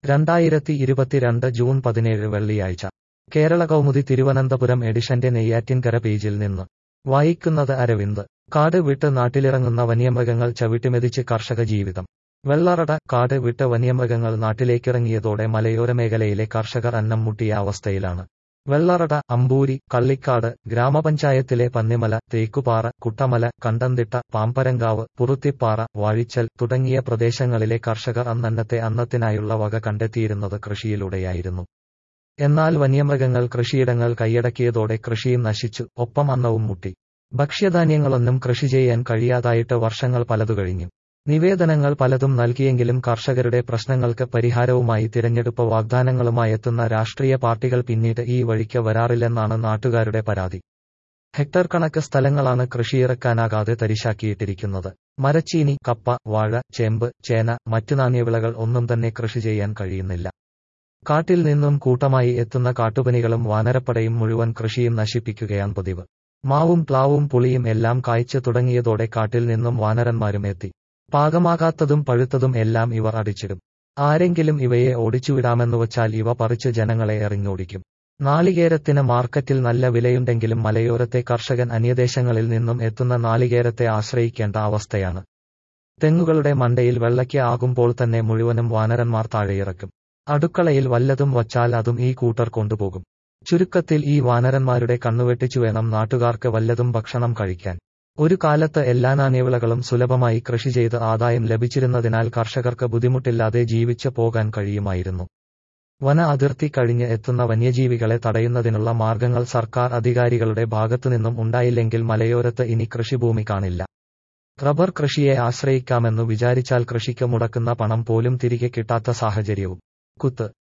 രണ്ടായിരത്തി ഇരുപത്തിരണ്ട് ജൂൺ പതിനേഴ് വെള്ളിയാഴ്ച കേരള കൗമുദി തിരുവനന്തപുരം എഡിഷന്റെ നെയ്യാറ്റിൻകര പേജിൽ നിന്ന് വായിക്കുന്നത് അരവിന്ദ് കാട് വിട്ട് നാട്ടിലിറങ്ങുന്ന വന്യമൃഗങ്ങൾ ചവിട്ടിമെതിച്ച് കർഷക ജീവിതം വെള്ളറട കാട് വിട്ട് വന്യമൃഗങ്ങൾ നാട്ടിലേക്കിറങ്ങിയതോടെ മലയോര മേഖലയിലെ കർഷകർ അന്നം മുട്ടിയ അവസ്ഥയിലാണ് വെള്ളറട അമ്പൂരി കള്ളിക്കാട് ഗ്രാമപഞ്ചായത്തിലെ പന്നിമല തേക്കുപാറ കുട്ടമല കണ്ടംതിട്ട പാമ്പരങ്കാവ് പുറുത്തിപ്പാറ വാഴിച്ചൽ തുടങ്ങിയ പ്രദേശങ്ങളിലെ കർഷകർ അന്നന്നത്തെ അന്നത്തിനായുള്ള വക കണ്ടെത്തിയിരുന്നത് കൃഷിയിലൂടെയായിരുന്നു എന്നാൽ വന്യമൃഗങ്ങൾ കൃഷിയിടങ്ങൾ കൈയടക്കിയതോടെ കൃഷിയും നശിച്ചു ഒപ്പം അന്നവും മുട്ടി ഭക്ഷ്യധാന്യങ്ങളൊന്നും കൃഷി ചെയ്യാൻ കഴിയാതായിട്ട് വർഷങ്ങൾ പലതു കഴിഞ്ഞു നിവേദനങ്ങൾ പലതും നൽകിയെങ്കിലും കർഷകരുടെ പ്രശ്നങ്ങൾക്ക് പരിഹാരവുമായി തിരഞ്ഞെടുപ്പ് വാഗ്ദാനങ്ങളുമായെത്തുന്ന രാഷ്ട്രീയ പാർട്ടികൾ പിന്നീട് ഈ വഴിക്ക് വരാറില്ലെന്നാണ് നാട്ടുകാരുടെ പരാതി ഹെക്ടർ കണക്ക് സ്ഥലങ്ങളാണ് കൃഷിയിറക്കാനാകാതെ തരിശാക്കിയിട്ടിരിക്കുന്നത് മരച്ചീനി കപ്പ വാഴ ചേമ്പ് ചേന മറ്റു നാണ്യവിളകൾ ഒന്നും തന്നെ കൃഷി ചെയ്യാൻ കഴിയുന്നില്ല കാട്ടിൽ നിന്നും കൂട്ടമായി എത്തുന്ന കാട്ടുപനികളും വാനരപ്പടയും മുഴുവൻ കൃഷിയും നശിപ്പിക്കുകയാണ് പതിവ് മാവും പ്ലാവും പുളിയും എല്ലാം കായ്ച്ചു തുടങ്ങിയതോടെ കാട്ടിൽ നിന്നും വാനരന്മാരും എത്തി പാകമാകാത്തതും പഴുത്തതും എല്ലാം ഇവർ അടിച്ചിടും ആരെങ്കിലും ഇവയെ ഓടിച്ചുവിടാമെന്ന് വച്ചാൽ ഇവ പറിച്ച് ജനങ്ങളെ എറിഞ്ഞോടിക്കും നാളികേരത്തിന് മാർക്കറ്റിൽ നല്ല വിലയുണ്ടെങ്കിലും മലയോരത്തെ കർഷകൻ അന്യദേശങ്ങളിൽ നിന്നും എത്തുന്ന നാളികേരത്തെ ആശ്രയിക്കേണ്ട അവസ്ഥയാണ് തെങ്ങുകളുടെ മണ്ടയിൽ വെള്ളയ്ക്ക് ആകുമ്പോൾ തന്നെ മുഴുവനും വാനരന്മാർ താഴെയിറക്കും അടുക്കളയിൽ വല്ലതും വച്ചാൽ അതും ഈ കൂട്ടർ കൊണ്ടുപോകും ചുരുക്കത്തിൽ ഈ വാനരന്മാരുടെ കണ്ണുവെട്ടിച്ചു വേണം നാട്ടുകാർക്ക് വല്ലതും ഭക്ഷണം കഴിക്കാൻ ഒരു കാലത്ത് എല്ലാ നാണ്യവിളകളും സുലഭമായി കൃഷി ചെയ്ത് ആദായം ലഭിച്ചിരുന്നതിനാൽ കർഷകർക്ക് ബുദ്ധിമുട്ടില്ലാതെ ജീവിച്ചു പോകാൻ കഴിയുമായിരുന്നു വന അതിർത്തി കഴിഞ്ഞ് എത്തുന്ന വന്യജീവികളെ തടയുന്നതിനുള്ള മാർഗങ്ങൾ സർക്കാർ അധികാരികളുടെ ഭാഗത്തുനിന്നും ഉണ്ടായില്ലെങ്കിൽ മലയോരത്ത് ഇനി കൃഷിഭൂമി കാണില്ല റബ്ബർ കൃഷിയെ ആശ്രയിക്കാമെന്നു വിചാരിച്ചാൽ കൃഷിക്ക് മുടക്കുന്ന പണം പോലും തിരികെ കിട്ടാത്ത സാഹചര്യവും കുത്ത്